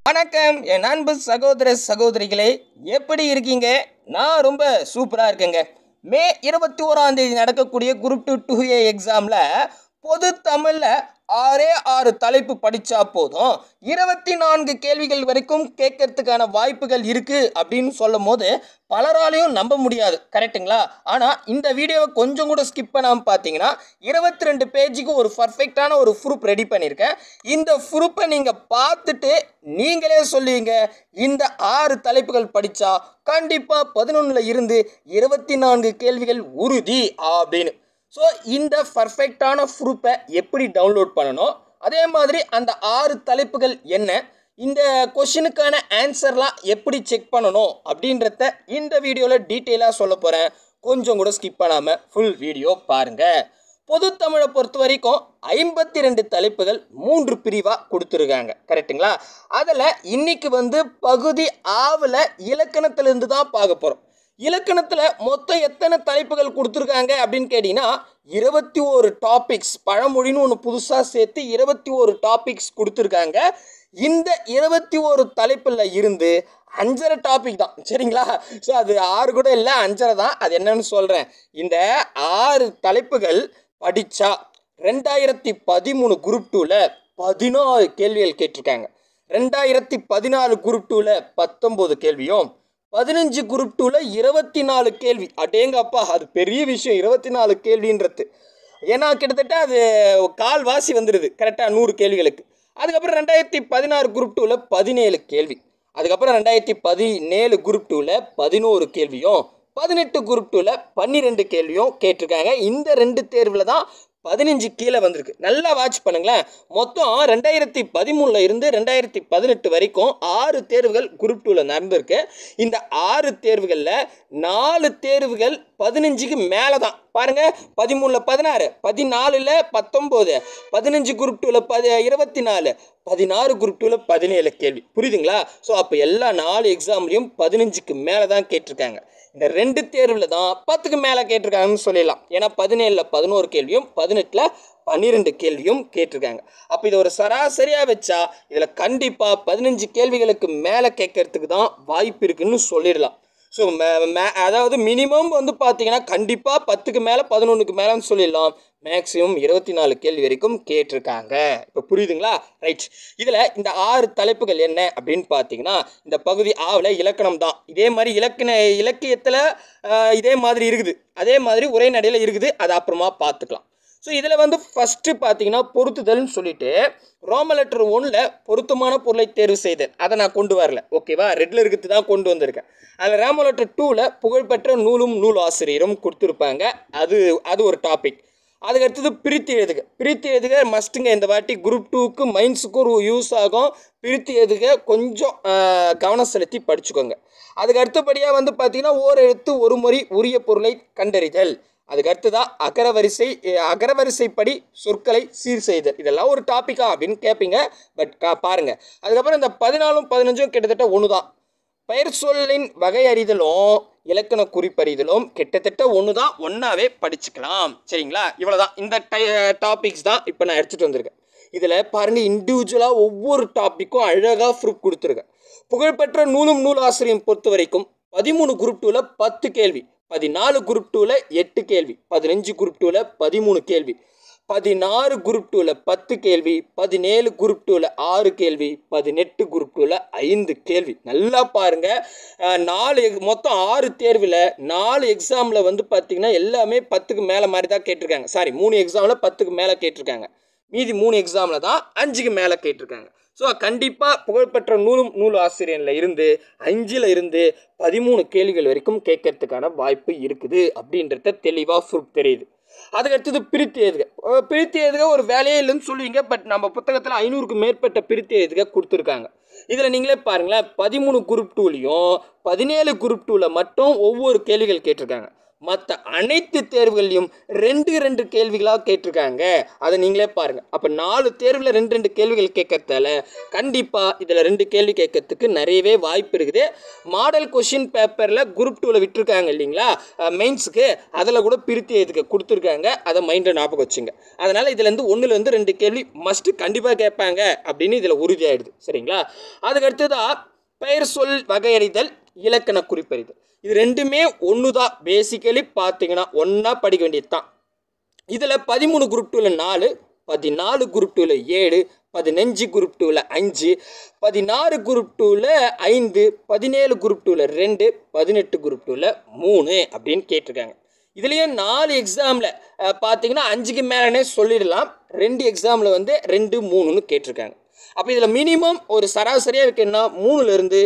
வணக்கம் என் அன்பு சகோதர சகோதரிகளே எப்படி இருக்கீங்க நான் ரொம்ப சூப்பராக இருக்கேங்க மே இருபத்தி ஓராம் தேதி நடக்கக்கூடிய குரூப் டூ டூ ஏ எக்ஸாமில் பொது தமிழில் ஆறே ஆறு தலைப்பு படித்தா போதும் இருபத்தி நான்கு கேள்விகள் வரைக்கும் கேட்கறதுக்கான வாய்ப்புகள் இருக்குது அப்படின்னு சொல்லும் போது பலராலையும் நம்ப முடியாது கரெக்ட்டுங்களா ஆனால் இந்த வீடியோவை கொஞ்சம் கூட ஸ்கிப் பண்ணாமல் பார்த்தீங்கன்னா இருபத்தி ரெண்டு பேஜுக்கு ஒரு பர்ஃபெக்டான ஒரு ப்ரூப் ரெடி பண்ணியிருக்கேன் இந்த ப்ரூப்பை நீங்கள் பார்த்துட்டு நீங்களே சொல்லுவீங்க இந்த ஆறு தலைப்புகள் படித்தா கண்டிப்பாக பதினொன்றில் இருந்து இருபத்தி நான்கு கேள்விகள் உறுதி அப்படின்னு ஸோ இந்த பர்ஃபெக்டான ப்ரூப்பை எப்படி டவுன்லோட் பண்ணணும் அதே மாதிரி அந்த ஆறு தலைப்புகள் என்ன இந்த கொஷினுக்கான ஆன்சர்லாம் எப்படி செக் பண்ணணும் அப்படின்றத இந்த வீடியோவில் டீட்டெயிலாக சொல்ல போகிறேன் கொஞ்சம் கூட ஸ்கிப் பண்ணாமல் ஃபுல் வீடியோ பாருங்கள் பொது தமிழை பொறுத்த வரைக்கும் ஐம்பத்தி ரெண்டு தலைப்புகள் மூன்று பிரிவாக கொடுத்துருக்காங்க கரெக்ட்டுங்களா அதில் இன்னைக்கு வந்து பகுதி ஆவில் இலக்கணத்திலிருந்து தான் பார்க்க போகிறோம் இலக்கணத்தில் மொத்தம் எத்தனை தலைப்புகள் கொடுத்துருக்காங்க அப்படின்னு கேட்டிங்கன்னா இருபத்தி ஒரு டாபிக்ஸ் பழமொழின்னு ஒன்று புதுசாக சேர்த்து இருபத்தி ஒரு டாபிக்ஸ் கொடுத்துருக்காங்க இந்த இருபத்தி ஒரு தலைப்பில் இருந்து அஞ்சரை டாபிக் தான் சரிங்களா ஸோ அது ஆறு கூட இல்லை அஞ்சரை தான் அது என்னன்னு சொல்கிறேன் இந்த ஆறு தலைப்புகள் படித்தா ரெண்டாயிரத்தி பதிமூணு குரூப் டூவில் பதினாறு கேள்விகள் கேட்டிருக்காங்க ரெண்டாயிரத்தி பதினாலு குரூப் டூவில் பத்தொம்போது கேள்வியும் பதினஞ்சு குரூப் டூவில் இருபத்தி நாலு கேள்வி அடேங்கப்பா அது பெரிய விஷயம் இருபத்தி நாலு கேள்வின்றது ஏன்னா கிட்டத்தட்ட அது கால்வாசி வந்துடுது கரெக்டாக நூறு கேள்விகளுக்கு அதுக்கப்புறம் ரெண்டாயிரத்தி பதினாறு குரூப் டூவில் பதினேழு கேள்வி அதுக்கப்புறம் ரெண்டாயிரத்தி பதினேழு குரூப் டூவில் பதினோரு கேள்வியும் பதினெட்டு குரூப் டூவில் பன்னிரெண்டு கேள்வியும் கேட்டிருக்காங்க இந்த ரெண்டு தேர்வில் தான் பதினஞ்சு கீழே வந்திருக்கு நல்லா வாட்ச் பண்ணுங்களேன் மொத்தம் ரெண்டாயிரத்தி பதிமூணில் இருந்து ரெண்டாயிரத்தி பதினெட்டு வரைக்கும் ஆறு தேர்வுகள் குரூப் டூவில் நடந்திருக்கு இந்த ஆறு தேர்வுகளில் நாலு தேர்வுகள் பதினஞ்சுக்கு மேலே தான் பாருங்கள் பதிமூணில் பதினாறு பதினாலில் பத்தொம்போது பதினஞ்சு குரூப் டூவில் பதி இருபத்தி நாலு பதினாறு குரூப் டூவில் பதினேழு கேள்வி புரியுதுங்களா ஸோ அப்போ எல்லா நாலு எக்ஸாம்லேயும் பதினஞ்சுக்கு மேலே தான் கேட்டிருக்காங்க இந்த ரெண்டு தேர்வில் தான் பத்துக்கு மேலே கேட்டிருக்காங்கன்னு சொல்லிடலாம் ஏன்னா பதினேழில் பதினோரு கேள்வியும் பதினெட்டில் பன்னிரெண்டு கேள்வியும் கேட்டிருக்காங்க அப்போ இதை ஒரு சராசரியாக வச்சா இதில் கண்டிப்பாக பதினஞ்சு கேள்விகளுக்கு மேலே கேட்கறதுக்கு தான் வாய்ப்பு இருக்குன்னு சொல்லிடலாம் ஸோ அதாவது மினிமம் வந்து பார்த்தீங்கன்னா கண்டிப்பாக பத்துக்கு மேலே பதினொன்றுக்கு மேலேன்னு சொல்லிடலாம் மேக்ஸிமம் இருபத்தி நாலு கேள்வி வரைக்கும் கேட்டிருக்காங்க இப்போ புரியுதுங்களா ரைட் இதில் இந்த ஆறு தலைப்புகள் என்ன அப்படின்னு பார்த்தீங்கன்னா இந்த பகுதி ஆவில் இலக்கணம் தான் இதே மாதிரி இலக்கண இலக்கியத்தில் இதே மாதிரி இருக்குது அதே மாதிரி உரைநடையில் இருக்குது அதை அப்புறமா பார்த்துக்கலாம் ஸோ இதில் வந்து ஃபஸ்ட்டு பார்த்தீங்கன்னா பொருத்துதல்னு சொல்லிட்டு ரோம லெட்டர் ஒன்றில் பொருத்தமான பொருளை தேர்வு செய்தல் அதை நான் கொண்டு வரல ஓகேவா ரெட்டில் இருக்கிறது தான் கொண்டு வந்திருக்கேன் அதில் ரோம லெட்டர் டூவில் புகழ்பெற்ற நூலும் நூல் ஆசிரியரும் கொடுத்துருப்பாங்க அது அது ஒரு டாபிக் அதுக்கு அடுத்தது பிரித்து எழுதுக பிரித்து எழுதுக மஸ்ட்டுங்க இந்த வாட்டி குரூப் டூக்கு மைண்ட்ஸுக்கும் ஒரு யூஸ் ஆகும் பிரித்து எழுதுக கொஞ்சம் கவனம் செலுத்தி படிச்சுக்கோங்க அதுக்கு அடுத்தபடியாக வந்து பார்த்திங்கன்னா ஓர் எழுத்து ஒரு முறை உரிய பொருளை கண்டறிதல் அதுக்கு அடுத்ததாக அகரவரிசை அகரவரிசைப்படி சொற்களை சீர் செய்தல் இதெல்லாம் ஒரு டாப்பிக்கா அப்படின்னு கேட்பீங்க பட் கா பாருங்கள் அதுக்கப்புறம் இந்த பதினாலும் பதினஞ்சும் கிட்டத்தட்ட ஒன்று தான் பெயர் சொல்லின் வகை அறிதலும் இலக்கண குறிப்பறிதலும் கிட்டத்தட்ட ஒன்று தான் ஒன்றாவே படிச்சுக்கலாம் சரிங்களா இவ்வளோ தான் இந்த டை டாபிக்ஸ் தான் இப்போ நான் எடுத்துகிட்டு வந்திருக்கேன் இதில் பாருங்கள் இண்டிவிஜுவலாக ஒவ்வொரு டாப்பிக்கும் அழகாக ப்ரூஃப் கொடுத்துருக்கேன் புகழ்பெற்ற நூலும் நூல் ஆசிரியம் பொறுத்த வரைக்கும் பதிமூணு குரூப் டூவில் பத்து கேள்வி பதினாலு குரூப் டூவில் எட்டு கேள்வி பதினஞ்சு குரூப் டூவில் பதிமூணு கேள்வி பதினாறு குரூப் டூவில் பத்து கேள்வி பதினேழு குரூப் டூவில் ஆறு கேள்வி பதினெட்டு குரூப் டூவில் ஐந்து கேள்வி நல்லா பாருங்கள் நாலு மொத்தம் ஆறு தேர்வில் நாலு எக்ஸாமில் வந்து பார்த்திங்கன்னா எல்லாமே பத்துக்கு மேலே மாதிரி தான் கேட்டிருக்காங்க சாரி மூணு எக்ஸாமில் பத்துக்கு மேலே கேட்டிருக்காங்க மீதி மூணு எக்ஸாமில் தான் அஞ்சுக்கு மேலே கேட்டிருக்காங்க ஸோ கண்டிப்பாக புகழ்பெற்ற நூலும் நூல் ஆசிரியரில் இருந்து அஞ்சில் இருந்து பதிமூணு கேள்விகள் வரைக்கும் கேட்கறதுக்கான வாய்ப்பு இருக்குது அப்படின்றத தெளிவாக ப்ரூஃப் தெரியுது அதுக்கடுத்தது பிரித்து எழுதுக பிரித்து எழுதுக ஒரு வேலையே இல்லைன்னு சொல்லுவீங்க பட் நம்ம புத்தகத்தில் ஐநூறுக்கு மேற்பட்ட பிரித்து எழுதுக கொடுத்துருக்காங்க இதில் நீங்களே பாருங்களேன் பதிமூணு குரூப் டூலையும் பதினேழு குரூப் டூவில் மட்டும் ஒவ்வொரு கேள்விகள் கேட்டிருக்காங்க மற்ற அனைத்து தேர்வுகள்லையும் ரெண்டு ரெண்டு கேள்விகளாக கேட்டிருக்காங்க அதை நீங்களே பாருங்கள் அப்போ நாலு தேர்வில் ரெண்டு ரெண்டு கேள்விகள் கேட்கறதால கண்டிப்பாக இதில் ரெண்டு கேள்வி கேட்கறதுக்கு நிறையவே வாய்ப்பு இருக்குது மாடல் கொஷின் பேப்பரில் குரூப் டூவில் விட்டுருக்காங்க இல்லைங்களா மெயின்ஸுக்கு அதில் கூட பிரித்து எதுக்கு கொடுத்துருக்காங்க அதை மைண்டில் ஞாபகம் வச்சுங்க அதனால் இதுலேருந்து ஒன்றுலேருந்து ரெண்டு கேள்வி மஸ்ட்டு கண்டிப்பாக கேட்பாங்க அப்படின்னு இதில் உறுதியாயிடுது சரிங்களா அதுக்கு அடுத்ததாக பெயர் சொல் வகையறிதல் இலக்கண குறிப்பறிதல் இது ரெண்டுமே ஒன்று தான் பேசிக்கலி பார்த்தீங்கன்னா ஒன்றா படிக்க வேண்டியது தான் இதில் பதிமூணு குரூப் டூவில் நாலு பதினாலு குரூப் டூவில் ஏழு பதினஞ்சு குரூப் டூவில் அஞ்சு பதினாறு குரூப் டூவில் ஐந்து பதினேழு குரூப் டூவில் ரெண்டு பதினெட்டு குரூப் டூவில் மூணு அப்படின்னு கேட்டிருக்காங்க இதுலேயும் நாலு எக்ஸாமில் பார்த்தீங்கன்னா அஞ்சுக்கு மேலேனே சொல்லிடலாம் ரெண்டு எக்ஸாமில் வந்து ரெண்டு மூணுன்னு கேட்டிருக்காங்க அப்போ இதில் மினிமம் ஒரு சராசரியாக வைக்கணும்னா மூணுலேருந்து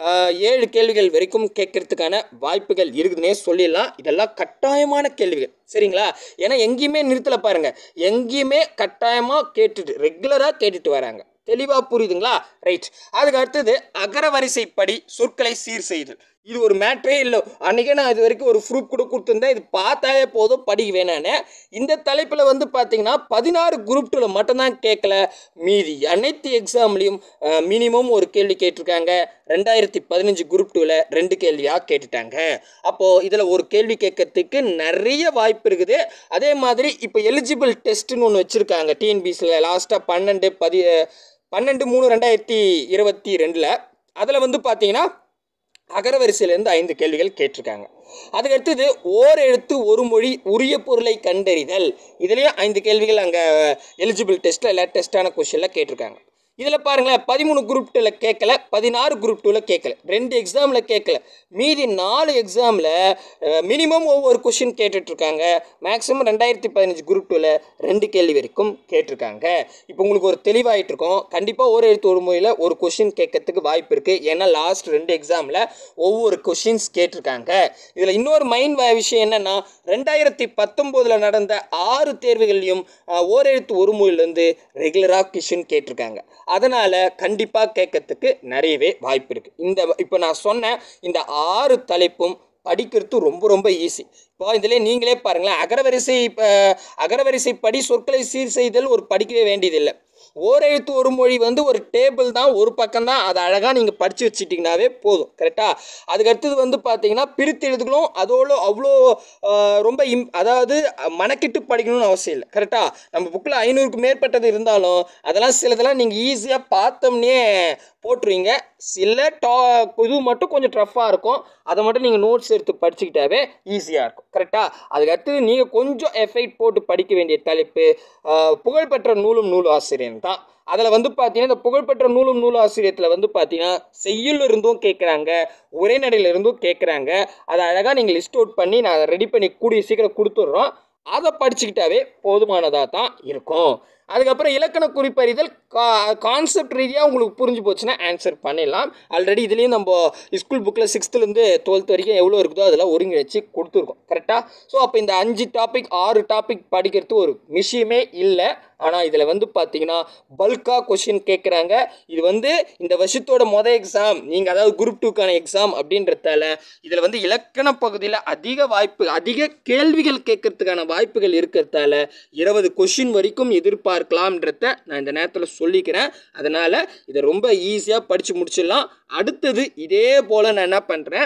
ஏழு கேள்விகள் வரைக்கும் கேட்கறதுக்கான வாய்ப்புகள் இருக்குதுன்னே சொல்லிடலாம் இதெல்லாம் கட்டாயமான கேள்விகள் சரிங்களா ஏன்னா எங்கேயுமே நிறுத்தலை பாருங்கள் எங்கேயுமே கட்டாயமாக கேட்டுட்டு ரெகுலராக கேட்டுட்டு வராங்க தெளிவாக புரியுதுங்களா ரைட் அதுக்கு அடுத்தது அகரவரிசைப்படி சொற்களை சீர் செய்தல் இது ஒரு மேட்ரே இல்லை அன்றைக்கே நான் இது வரைக்கும் ஒரு ப்ரூஃப் கூட கொடுத்துருந்தேன் இது பார்த்தாலே போதும் படிக்க வேணான்னு இந்த தலைப்பில் வந்து பார்த்தீங்கன்னா பதினாறு குரூப் டூவில் மட்டும்தான் கேட்கல மீதி அனைத்து எக்ஸாம்லேயும் மினிமம் ஒரு கேள்வி கேட்டிருக்காங்க ரெண்டாயிரத்தி பதினஞ்சு குரூப் டூவில் ரெண்டு கேள்வியாக கேட்டுட்டாங்க அப்போது இதில் ஒரு கேள்வி கேட்கறதுக்கு நிறைய வாய்ப்பு இருக்குது அதே மாதிரி இப்போ எலிஜிபிள் டெஸ்ட்டுன்னு ஒன்று வச்சுருக்காங்க டிஎன்பிசியில் லாஸ்ட்டாக பன்னெண்டு பதி பன்னெண்டு மூணு ரெண்டாயிரத்தி இருபத்தி ரெண்டில் அதில் வந்து பார்த்தீங்கன்னா அகரவரிசையிலேருந்து ஐந்து கேள்விகள் கேட்டிருக்காங்க அதுக்கு அடுத்தது ஓர் எழுத்து ஒரு மொழி உரிய பொருளை கண்டறிதல் இதுலேயும் ஐந்து கேள்விகள் அங்கே எலிஜிபிள் டெஸ்ட்டில் இல்லை டெஸ்ட்டான கொஷனில் கேட்டிருக்காங்க இதில் பாருங்களேன் பதிமூணு குரூப் டூவில் கேட்கல பதினாறு குரூப் டூவில் கேட்கல ரெண்டு எக்ஸாமில் கேட்கல மீதி நாலு எக்ஸாமில் மினிமம் ஒவ்வொரு கொஷின் கேட்டுட்ருக்காங்க மேக்ஸிமம் ரெண்டாயிரத்தி பதினஞ்சு குரூப் டூவில் ரெண்டு கேள்வி வரைக்கும் கேட்டிருக்காங்க இப்போ உங்களுக்கு ஒரு தெளிவாயிட்டு இருக்கும் கண்டிப்பாக ஒரு எழுத்து ஒரு மொழியில் ஒரு கொஷின் கேட்கறதுக்கு வாய்ப்பு இருக்குது ஏன்னா லாஸ்ட் ரெண்டு எக்ஸாமில் ஒவ்வொரு கொஷின்ஸ் கேட்டிருக்காங்க இதில் இன்னொரு மைண்ட் விஷயம் என்னென்னா ரெண்டாயிரத்தி பத்தொம்போதில் நடந்த ஆறு தேர்வுகள்லையும் ஓரெழுத்து ஒரு மொழியிலேருந்து ரெகுலராக கொஷின் கேட்டிருக்காங்க அதனால் கண்டிப்பாக கேட்கறதுக்கு நிறையவே வாய்ப்பு இருக்குது இந்த இப்போ நான் சொன்ன இந்த ஆறு தலைப்பும் படிக்கிறது ரொம்ப ரொம்ப ஈஸி இப்போ இதில் நீங்களே பாருங்களேன் அகரவரிசை இப்போ அகரவரிசை படி சொற்களை சீர் செய்தல் ஒரு படிக்கவே வேண்டியதில்லை ஓரெழுத்து ஒரு மொழி வந்து ஒரு டேபிள் தான் ஒரு பக்கம் தான் அதை அழகாக நீங்கள் படித்து வச்சுட்டிங்கனாவே போதும் கரெக்டாக அதுக்கு அடுத்தது வந்து பார்த்தீங்கன்னா பிரித்து எழுதுகளும் அதோட அவ்வளோ ஆஹ், ரொம்ப இம் அதாவது மனக்கிட்டு படிக்கணும்னு அவசியம் இல்லை கரெக்டாக நம்ம புக்கில் ஐநூறுக்கு மேற்பட்டது இருந்தாலும் அதெல்லாம் சிலதெல்லாம் நீங்கள் ஈஸியாக பார்த்தோம்னே போட்டுருவீங்க சில டா இது மட்டும் கொஞ்சம் டஃப்பாக இருக்கும் அதை மட்டும் நீங்கள் நோட்ஸ் எடுத்து படிச்சுக்கிட்டாவே ஈஸியாக இருக்கும் கரெக்டாக அதுக்கு அடுத்தது நீங்கள் கொஞ்சம் எஃபெக்ட் போட்டு படிக்க வேண்டிய தலைப்பு ஆஹ், புகழ்பெற்ற நூலும் நூல் ஆசிரியர் தான் அதில் வந்து பார்த்தீங்கன்னா இந்த புகழ்பெற்ற நூலும் நூல் ஆசிரியத்தில் வந்து பார்த்தீங்கன்னா செய்யுள் இருந்தும் கேட்குறாங்க உரைநடையில இருந்தும் கேட்குறாங்க அதை அழகாக நீங்கள் லிஸ்ட் அவுட் பண்ணி நான் ரெடி பண்ணி கூடிய சீக்கிரம் கொடுத்துட்றோம் அதை படிச்சுக்கிட்டாவே போதுமானதாக தான் இருக்கும் அதுக்கப்புறம் இலக்கண குறிப்பறிதல் கா கான்செப்ட் ரீதியாக உங்களுக்கு புரிஞ்சு போச்சுன்னா ஆன்சர் பண்ணிடலாம் ஆல்ரெடி இதுலேயும் நம்ம ஸ்கூல் புக்கில் சிக்ஸ்த்துலேருந்து டுவெல்த் வரைக்கும் எவ்வளோ இருக்குதோ அதெல்லாம் ஒருங்கிணைச்சு கொடுத்துருக்கோம் கரெக்டாக ஸோ அப்போ இந்த அஞ்சு டாபிக் ஆறு டாபிக் படிக்கிறது ஒரு விஷயமே இல்லை ஆனால் இதில் வந்து பார்த்தீங்கன்னா பல்காக கொஷின் கேட்குறாங்க இது வந்து இந்த வருஷத்தோட மொதல் எக்ஸாம் நீங்கள் அதாவது குரூப் டூக்கான எக்ஸாம் அப்படின்றதால இதில் வந்து இலக்கண பகுதியில் அதிக வாய்ப்பு அதிக கேள்விகள் கேட்கறதுக்கான வாய்ப்புகள் இருக்கிறதால இருபது கொஷின் வரைக்கும் எதிர்பார்க்கலாம்ன்றத நான் இந்த நேரத்தில் சொல்லிக்கிறேன் அதனால் இதை ரொம்ப ஈஸியாக படித்து முடிச்சிடலாம் அடுத்தது இதே போல் நான் என்ன பண்ணுறேன்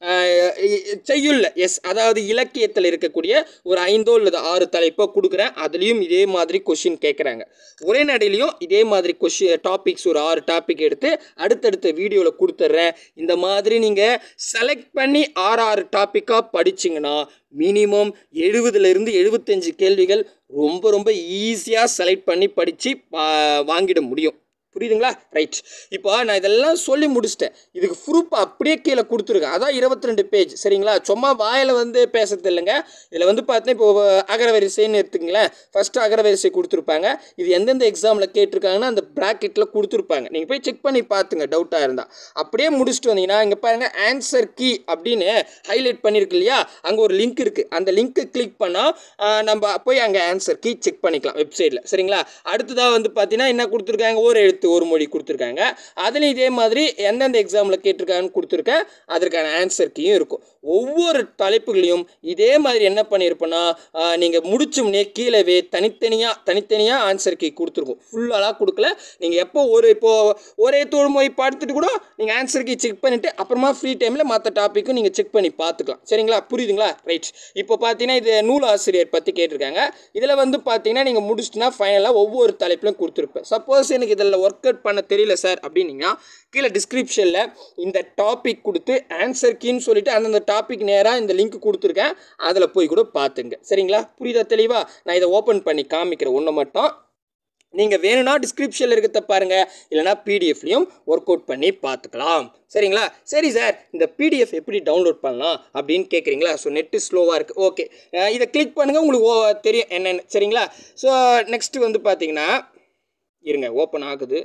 செய்யுள்ள எஸ் அதாவது இலக்கியத்தில் இருக்கக்கூடிய ஒரு ஐந்தோ அல்லது ஆறு தலைப்போ கொடுக்குறேன் அதுலேயும் இதே மாதிரி கொஷின் கேட்குறாங்க உரைநடையிலையும் இதே மாதிரி கொஷின் டாபிக்ஸ் ஒரு ஆறு டாபிக் எடுத்து அடுத்தடுத்த வீடியோவில் கொடுத்துட்றேன் இந்த மாதிரி நீங்கள் செலக்ட் பண்ணி ஆறு ஆறு டாப்பிக்காக படிச்சிங்கன்னா மினிமம் எழுபதுலேருந்து எழுபத்தஞ்சு கேள்விகள் ரொம்ப ரொம்ப ஈஸியாக செலக்ட் பண்ணி படித்து வாங்கிட முடியும் புரியுதுங்களா ரைட் இப்போ நான் இதெல்லாம் சொல்லி முடிச்சிட்டேன் இதுக்கு ப்ரூஃப் அப்படியே கீழே கொடுத்துருக்கேன் அதான் இருபத்தி ரெண்டு பேஜ் சரிங்களா சும்மா வாயில் வந்து பேசுறது இல்லைங்க இதில் வந்து பார்த்தீங்கன்னா இப்போ அகரவரிசைன்னு எடுத்துங்களேன் ஃபஸ்ட்டு அகரவரிசை கொடுத்துருப்பாங்க இது எந்தெந்த எக்ஸாமில் கேட்டிருக்காங்கன்னா அந்த ப்ராக்கெட்டில் கொடுத்துருப்பாங்க நீங்கள் போய் செக் பண்ணி பார்த்துங்க டவுட்டாக இருந்தால் அப்படியே முடிச்சுட்டு வந்தீங்கன்னா இங்கே பாருங்கள் ஆன்சர் கீ அப்படின்னு ஹைலைட் பண்ணியிருக்கு இல்லையா அங்கே ஒரு லிங்க் இருக்குது அந்த லிங்க்கை கிளிக் பண்ணால் நம்ம போய் அங்கே ஆன்சர் கீ செக் பண்ணிக்கலாம் வெப்சைட்டில் சரிங்களா அடுத்ததாக வந்து பார்த்தீங்கன்னா என்ன கொடுத்துருக்காங்க ஒரு எழுத்து எழுத்து ஒரு மொழி கொடுத்துருக்காங்க அதுலேயும் இதே மாதிரி எந்தெந்த எக்ஸாமில் கேட்டிருக்காங்கன்னு கொடுத்துருக்கேன் அதற்கான ஆன்சர் கீயும் இருக்கும் ஒவ்வொரு தலைப்புகளையும் இதே மாதிரி என்ன பண்ணியிருப்பேன்னா நீங்கள் முடிச்சோம்னே கீழவே தனித்தனியாக தனித்தனியாக ஆன்சர் கீ கொடுத்துருக்கோம் ஃபுல்லாலாம் கொடுக்கல நீங்கள் எப்போ ஒரு இப்போது ஒரே தொழுமொழி பார்த்துட்டு கூட நீங்கள் ஆன்சர் கீ செக் பண்ணிவிட்டு அப்புறமா ஃப்ரீ டைமில் மற்ற டாப்பிக்கும் நீங்கள் செக் பண்ணி பார்த்துக்கலாம் சரிங்களா புரியுதுங்களா ரைட் இப்போ பார்த்தீங்கன்னா இது நூல் ஆசிரியர் பற்றி கேட்டிருக்காங்க இதில் வந்து பார்த்தீங்கன்னா நீங்கள் முடிச்சிட்டுனா ஃபைனலாக ஒவ்வொரு தலைப்பிலும் கொடுத்துருப்பேன் சப்போஸ் எனக்கு இதில் ஒர்க் அவுட் பண்ண தெரியல சார் அப்படின்னீங்கன்னா கீழே டிஸ்கிரிப்ஷனில் இந்த டாபிக் கொடுத்து ஆன்சர் கீன்னு சொல்லிட்டு அந்தந்த டாபிக் நேராக இந்த லிங்க் கொடுத்துருக்கேன் அதில் போய் கூட பார்த்துங்க சரிங்களா புரியுதா தெளிவா நான் இதை ஓப்பன் பண்ணி காமிக்கிறேன் ஒன்று மட்டும் நீங்கள் வேணும்னா டிஸ்கிரிப்ஷனில் இருக்கிறத பாருங்கள் இல்லைனா பிடிஎஃப்லையும் ஒர்க் அவுட் பண்ணி பார்த்துக்கலாம் சரிங்களா சரி சார் இந்த பிடிஎஃப் எப்படி டவுன்லோட் பண்ணலாம் அப்படின்னு கேட்குறீங்களா ஸோ நெட்டு ஸ்லோவாக இருக்குது ஓகே இதை கிளிக் பண்ணுங்கள் உங்களுக்கு ஓ தெரியும் என்னென்னு சரிங்களா ஸோ நெக்ஸ்ட்டு வந்து பார்த்தீங்கன்னா இருங்க ஓப்பன் ஆகுது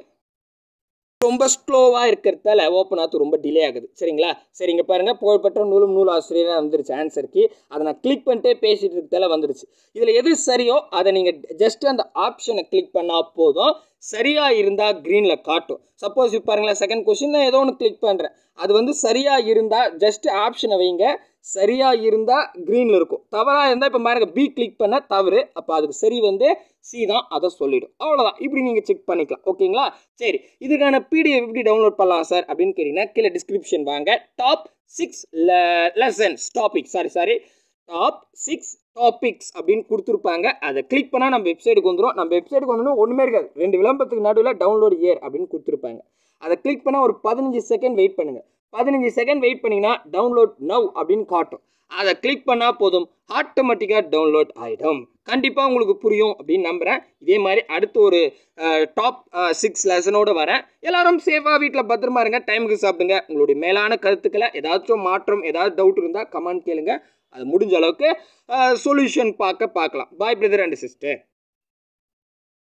ரொம்ப ஸ்லோவாக இருக்கிறதால ஓப்பன் ஆகுது ரொம்ப டிலே ஆகுது சரிங்களா சரிங்க பாருங்கள் புகழ்பெற்ற நூலும் நூல் ஆசிரியராக வந்துருச்சு ஆன்சருக்கு அதை நான் கிளிக் பண்ணிட்டே பேசிட்டு இருக்கிறதால வந்துருச்சு இதில் எது சரியோ அதை நீங்கள் ஜஸ்ட் அந்த ஆப்ஷனை கிளிக் பண்ணால் போதும் சரியாக இருந்தால் க்ரீனில் காட்டும் சப்போஸ் இப்போ பாருங்களேன் செகண்ட் கொஷின் நான் ஏதோ ஒன்று கிளிக் பண்ணுறேன் அது வந்து சரியாக இருந்தால் ஜஸ்ட் ஆப்ஷனை வைங்க சரியாக இருந்தால் க்ரீனில் இருக்கும் தவறாக இருந்தால் இப்போ பாருங்க பி கிளிக் பண்ணால் தவறு அப்போ அதுக்கு சரி வந்து சி தான் அதை சொல்லிடும் அவ்வளோதான் இப்படி நீங்கள் செக் பண்ணிக்கலாம் ஓகேங்களா சரி இதுக்கான பிடிஎஃப் எப்படி டவுன்லோட் பண்ணலாம் சார் அப்படின்னு கேட்டிங்கன்னா கீழே டிஸ்கிரிப்ஷன் வாங்க top six lessons topic sorry sorry top six topics அப்படின்னு கொடுத்துருப்பாங்க அதை கிளிக் பண்ணால் நம்ம வெப்சைட்டுக்கு வந்துடும் நம்ம வெப்சைட்டுக்கு வந்தோம்னா ஒன்றுமே இருக்காது ரெண்டு விளம்பரத்துக்கு நடுவில் டவுன்லோட் இயர் அப்படின்னு கொடுத்துருப்பாங்க அதை கிளிக் பண்ணால் ஒரு பதினஞ்சு செகண்ட் வெயிட் பண்ணுங்கள் பதினஞ்சு செகண்ட் வெயிட் பண்ணிங்கன்னா டவுன்லோட் நவ் அப்படின்னு காட்டும் அதை கிளிக் பண்ணால் போதும் ஆட்டோமேட்டிக்காக டவுன்லோட் ஆகிடும் கண்டிப்பாக உங்களுக்கு புரியும் அப்படின்னு நம்புகிறேன் இதே மாதிரி அடுத்து ஒரு டாப் சிக்ஸ் லெசனோடு வரேன் எல்லாரும் சேஃபாக வீட்டில் பத்திரமா இருங்க டைமுக்கு சாப்பிடுங்க உங்களுடைய மேலான கருத்துக்களை ஏதாச்சும் மாற்றம் ஏதாவது டவுட் இருந்தால் கமெண்ட் கேளுங்க அது முடிஞ்ச அளவுக்கு சொல்யூஷன் பார்க்க பார்க்கலாம் பாய் பிரதர் அண்ட் சிஸ்டர்